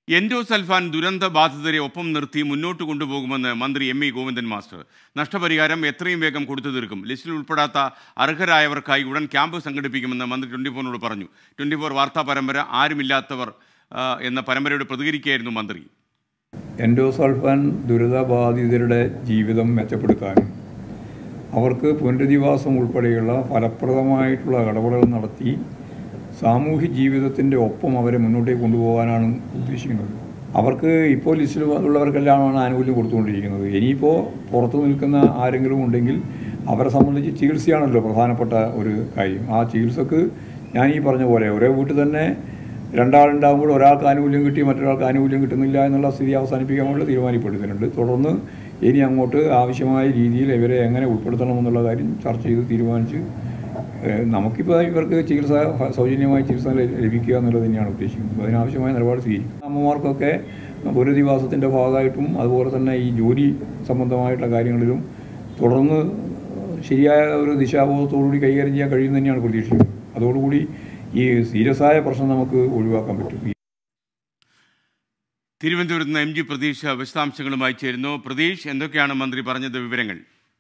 endosulfan ദുരന്ത ബാധിതരെ ഒപ്പം നിർത്തി മുന്നോട്ട് കൊണ്ടുപോകുമെന്ന് മന്ത്രി എം ഇ ഗോവിന്ദൻ മാസ്റ്റർ നഷ്ടപരിഹാരം എത്രയും വേഗം കൊടുത്തു തീർക്കും ലിസ്റ്റിൽ ഉൾപ്പെടാത്ത അർഹരായവർക്കായി ഉടൻ ക്യാമ്പ് സംഘടിപ്പിക്കുമെന്ന് മന്ത്രി ട്വൻറ്റി ഫോറിനോട് പറഞ്ഞു ട്വൻറ്റി ഫോർ വാർത്താ പരമ്പര ആരുമില്ലാത്തവർ ആ, എന്ന പരമ്പരയോട് പ്രതികരിക്കുകയായിരുന്നു മന്ത്രി എൻഡോസൾഫാൻ ദുരിതബാധിതരുടെ ജീവിതം മെച്ചപ്പെടുത്താനും അവർക്ക് പുനരധിവാസം ഉൾപ്പെടെയുള്ള ഫലപ്രദമായിട്ടുള്ള ഇടപെടൽ നടത്തി സാമൂഹ്യ ജീവിതത്തിൻ്റെ ഒപ്പം അവരെ മുന്നോട്ടേക്ക് കൊണ്ടുപോകാനാണ് ഉദ്ദേശിക്കുന്നത് അവർക്ക് ഇപ്പോൾ ലിസ്റ്റിൽ ഉള്ളവർക്കെല്ലാമാണ് ആനുകൂല്യം കൊടുത്തുകൊണ്ടിരിക്കുന്നത് ഇനിയിപ്പോൾ പുറത്തു നിൽക്കുന്ന ആരെങ്കിലും ഉണ്ടെങ്കിൽ അവരെ സംബന്ധിച്ച് ചികിത്സയാണല്ലോ പ്രധാനപ്പെട്ട ഒരു കാര്യം ആ ചികിത്സക്ക് ഞാൻ ഈ പറഞ്ഞ പോലെ ഒരേ വീട്ടിൽ തന്നെ രണ്ടാളുണ്ടാകുമ്പോൾ ഒരാൾക്ക് ആനുകൂല്യം കിട്ടി മറ്റൊരാൾക്ക് ആനുകൂല്യം കിട്ടുന്നില്ല എന്നുള്ള സ്ഥിതി അവസാനിപ്പിക്കാൻ വേണ്ടി തീരുമാനപ്പെടുത്തിയിട്ടുണ്ട് തുടർന്ന് ഇനി അങ്ങോട്ട് ആവശ്യമായ രീതിയിൽ ഇവരെ എങ്ങനെ ഉൾപ്പെടുത്തണം എന്നുള്ള കാര്യം ചർച്ച ചെയ്ത് തീരുമാനിച്ച് ഏഹ് നമുക്കിപ്പോൾ ഇവർക്ക് ചികിത്സ സൗജന്യമായി ചികിത്സ ല- ലഭിക്കുക എന്നുള്ളത് തന്നെയാണ് ഉദ്ദേശിക്കുന്നത് അതിനാവശ്യമായ നിലപാട് സ്വീകരിക്കും അമ്മമാർക്കൊക്കെ പുനരധിവാസത്തിൻ്റെ ഭാഗമായിട്ടും അതുപോലെ തന്നെ ഈ ജോലി സംബന്ധമായിട്ടുള്ള കാര്യങ്ങളിലും തുടർന്ന് ശരിയായ ഒരു ദിശാബോധത്തോടുകൂടി കൈകാര്യം ചെയ്യാൻ കഴിയും തന്നെയാണ് പ്രതീക്ഷിക്കുന്നത് അതോടുകൂടി ഈ സീരിയസ് ആയ പ്രശ്നം നമുക്ക് ഒഴിവാക്കാൻ പറ്റും തിരുവനന്തപുരത്ത് നിന്ന് എം ജി പ്രതീഷ് വിശദാംശങ്ങളുമായി ചേരുന്നു പ്രതീഷ് എന്തൊക്കെയാണ് മന്ത്രി പറഞ്ഞത് വിവരങ്ങൾ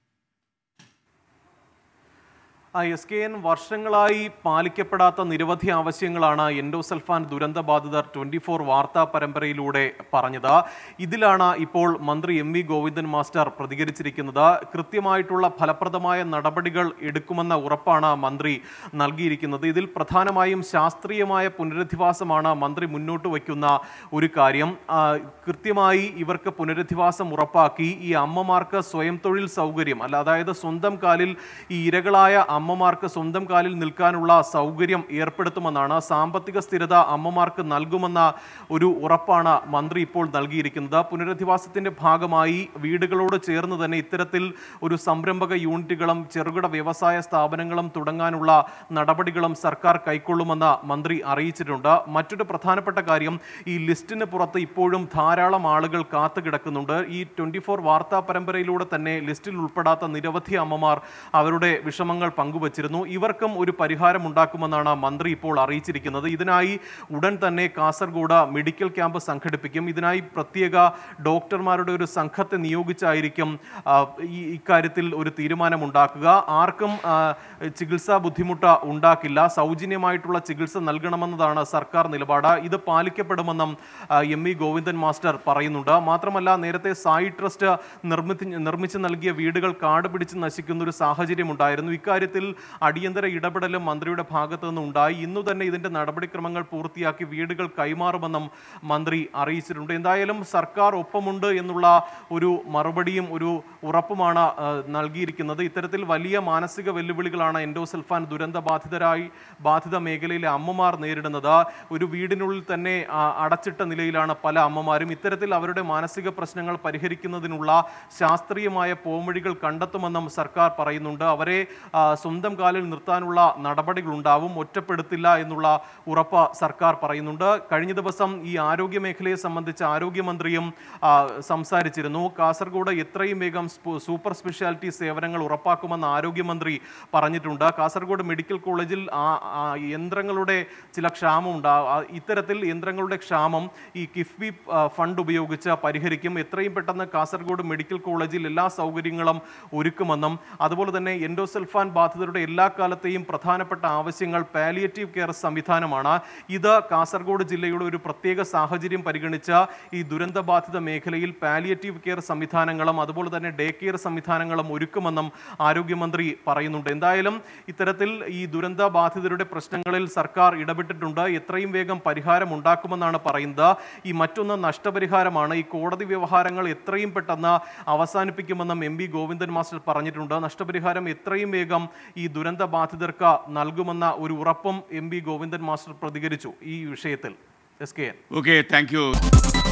ആ എസ് കെ എൻ വർഷങ്ങളായി പാലിക്കപ്പെടാത്ത നിരവധി ആവശ്യങ്ങളാണ് എൻഡോസൾഫാൻ ദുരന്ത ബാധിതർ ട്വന്റി ഫോർ വാർത്താ പരമ്പരയിലൂടെ പറഞ്ഞത് ഇതിലാണ് ഇപ്പോൾ മന്ത്രി എം വി ഗോവിന്ദൻ മാസ്റ്റർ പ്രതികരിച്ചിരിക്കുന്നത് കൃത്യമായിട്ടുള്ള ഫലപ്രദമായ നടപടികൾ എടുക്കുമെന്ന ഉറപ്പാണ് മന്ത്രി നൽകിയിരിക്കുന്നത് ഇതിൽ പ്രധാനമായും ശാസ്ത്രീയമായ പുനരധിവാസമാണ് മന്ത്രി മുന്നോട്ട് വയ്ക്കുന്ന ഒരു കാര്യം ആ, കൃത്യമായി ഇവർക്ക് പുനരധിവാസം ഉറപ്പാക്കി ഈ അമ്മമാർക്ക് സ്വയം തൊഴിൽ സൗകര്യം അല്ല അതായത് സ്വന്തം കാലിൽ ഈ ഇരകളായ അമ്മമാർക്ക് സ്വന്തം കാലിൽ നിൽക്കാനുള്ള സൗകര്യം ഏർപ്പെടുത്തുമെന്നാണ് സാമ്പത്തിക സ്ഥിരത അമ്മമാർക്ക് നൽകുമെന്ന ഒരു ഉറപ്പാണ് മന്ത്രി ഇപ്പോൾ നൽകിയിരിക്കുന്നത് പുനരധിവാസത്തിന്റെ ഭാഗമായി വീടുകളോട് ചേർന്ന് തന്നെ ഇത്തരത്തിൽ ഒരു സംരംഭക യൂണിറ്റുകളും ചെറുകിട വ്യവസായ സ്ഥാപനങ്ങളും തുടങ്ങാനുള്ള നടപടികളും സർക്കാർ കൈക്കൊള്ളുമെന്ന് മന്ത്രി അറിയിച്ചിട്ടുണ്ട് മറ്റൊരു പ്രധാനപ്പെട്ട കാര്യം ഈ ലിസ്റ്റിന് പുറത്ത് ഇപ്പോഴും ധാരാളം ആളുകൾ കാത്തു കിടക്കുന്നുണ്ട് ഈ ട്വന്റി ഫോർ വാർത്താ പരമ്പരയിലൂടെ തന്നെ ലിസ്റ്റിൽ ഉൾപ്പെടാത്ത നിരവധി അമ്മമാർ അവരുടെ വിഷമങ്ങൾ പങ്കുവച്ചിരുന്നു ഇവർക്കും ഒരു പരിഹാരം ഉണ്ടാക്കുമെന്നാണ് മന്ത്രി ഇപ്പോൾ അറിയിച്ചിരിക്കുന്നത് ഇതിനായി ഉടൻ തന്നെ കാസർഗോഡ് മെഡിക്കൽ ക്യാമ്പ് സംഘടിപ്പിക്കും ഇതിനായി പ്രത്യേക ഡോക്ടർമാരുടെ ഒരു സംഘത്തെ നിയോഗിച്ചായിരിക്കും ആ, ഈ ഇക്കാര്യത്തിൽ ഒരു തീരുമാനമുണ്ടാക്കുക ആർക്കും ആ, ചികിത്സാ ബുദ്ധിമുട്ട് ഉണ്ടാക്കില്ല സൗജന്യമായിട്ടുള്ള ചികിത്സ നൽകണമെന്നതാണ് സർക്കാർ നിലപാട് ഇത് പാലിക്കപ്പെടുമെന്നും ആ, എം ഇ ഗോവിന്ദൻ മാസ്റ്റർ പറയുന്നുണ്ട് മാത്രമല്ല നേരത്തെ സായി ട്രസ്റ്റ് നിർമ്മിത്തി നിർമ്മിച്ച് നൽകിയ വീടുകൾ കാട് പിടിച്ച് നശിക്കുന്ന ഒരു സാഹചര്യം ഉണ്ടായിരുന്നു ഇക്കാര്യത്തിൽ അടിയന്തര ഇടപെടലും മന്ത്രിയുടെ ഭാഗത്തു നിന്ന് ഉണ്ടായി ഇന്നു തന്നെ ഇതിന്റെ നടപടിക്രമങ്ങൾ പൂർത്തിയാക്കി വീടുകൾ കൈമാറുമെന്നും മന്ത്രി അറിയിച്ചിട്ടുണ്ട് എന്തായാലും സർക്കാർ ഒപ്പമുണ്ട് എന്നുള്ള ഒരു മറുപടിയും ഒരു ഉറപ്പുമാണ് ആ, നൽകിയിരിക്കുന്നത് ഇത്തരത്തിൽ വലിയ മാനസിക വെല്ലുവിളികളാണ് എൻഡോസൾഫാൻ ദുരന്ത ബാധിതരായി ബാധിത മേഖലയിലെ അമ്മമാർ നേരിടുന്നത് ഒരു വീടിനുള്ളിൽ തന്നെ ആ, അടച്ചിട്ട നിലയിലാണ് പല അമ്മമാരും ഇത്തരത്തിൽ അവരുടെ മാനസിക പ്രശ്നങ്ങൾ പരിഹരിക്കുന്നതിനുള്ള ശാസ്ത്രീയമായ പോംവഴികൾ കണ്ടെത്തുമെന്നും സർക്കാർ പറയുന്നുണ്ട് അവരെ ആ, സ്വന്തം കാലിൽ നിർത്താനുള്ള നടപടികൾ ഉണ്ടാവും ഒറ്റപ്പെടുത്തില്ല എന്നുള്ള ഉറപ്പ് സർക്കാർ പറയുന്നുണ്ട് കഴിഞ്ഞ ദിവസം ഈ ആരോഗ്യ മേഖലയെ സംബന്ധിച്ച് ആരോഗ്യമന്ത്രിയും ആ, സംസാരിച്ചിരുന്നു കാസർഗോഡ് എത്രയും വേഗം സ്പു- സൂപ്പർ സ്പെഷ്യാലിറ്റി സേവനങ്ങൾ ഉറപ്പാക്കുമെന്ന് ആരോഗ്യമന്ത്രി പറഞ്ഞിട്ടുണ്ട് കാസർഗോഡ് മെഡിക്കൽ കോളേജിൽ ആ ആ യന്ത്രങ്ങളുടെ ചില ക്ഷാമമുണ്ട് ആ- ആ ഇത്തരത്തിൽ യന്ത്രങ്ങളുടെ ക്ഷാമം ഈ കിഫ്ബി ആ, ഫണ്ട് ഉപയോഗിച്ച് പരിഹരിക്കും എത്രയും പെട്ടെന്ന് കാസർഗോഡ് മെഡിക്കൽ കോളേജിൽ എല്ലാ സൗകര്യങ്ങളും ഒരുക്കുമെന്നും അതുപോലെ തന്നെ എൻഡോസൾഫാൻ ബാധിതരുടെ എല്ലാ കാലത്തെയും പ്രധാനപ്പെട്ട ആവശ്യങ്ങൾ പാലിയേറ്റീവ് കെയർ സംവിധാനമാണ് ഇത് കാസർഗോഡ് ജില്ലയുടെ ഒരു പ്രത്യേക സാഹചര്യം പരിഗണിച്ച ഈ ദുരന്തബാധിത മേഖലയിൽ പാലിയേറ്റീവ് കെയർ സംവിധാനങ്ങളും അതുപോലെ തന്നെ ഡേ കെയർ സംവിധാനങ്ങളും ഒരുക്കുമെന്നും ആരോഗ്യമന്ത്രി പറയുന്നുണ്ട് എന്തായാലും ഇത്തരത്തിൽ ഈ ദുരന്ത ബാധിതരുടെ പ്രശ്നങ്ങളിൽ സർക്കാർ ഇടപെട്ടിട്ടുണ്ട് എത്രയും വേഗം പരിഹാരം ഉണ്ടാക്കുമെന്നാണ് പറയുന്നത് ഈ മറ്റൊന്ന് നഷ്ടപരിഹാരമാണ് ഈ കോടതി വ്യവഹാരങ്ങൾ എത്രയും പെട്ടെന്ന് അവസാനിപ്പിക്കുമെന്നും എം വി ഗോവിന്ദൻ മാസ്റ്റർ പറഞ്ഞിട്ടുണ്ട് നഷ്ടപരിഹാരം എത്രയും വേഗം ഈ ദുരന്ത ബാധിതർക്ക് നൽകുമെന്ന ഒരു ഉറപ്പും എം വി ഗോവിന്ദൻ മാസ്റ്റർ പ്രതികരിച്ചു ഈ വിഷയത്തിൽ S K N okay thank U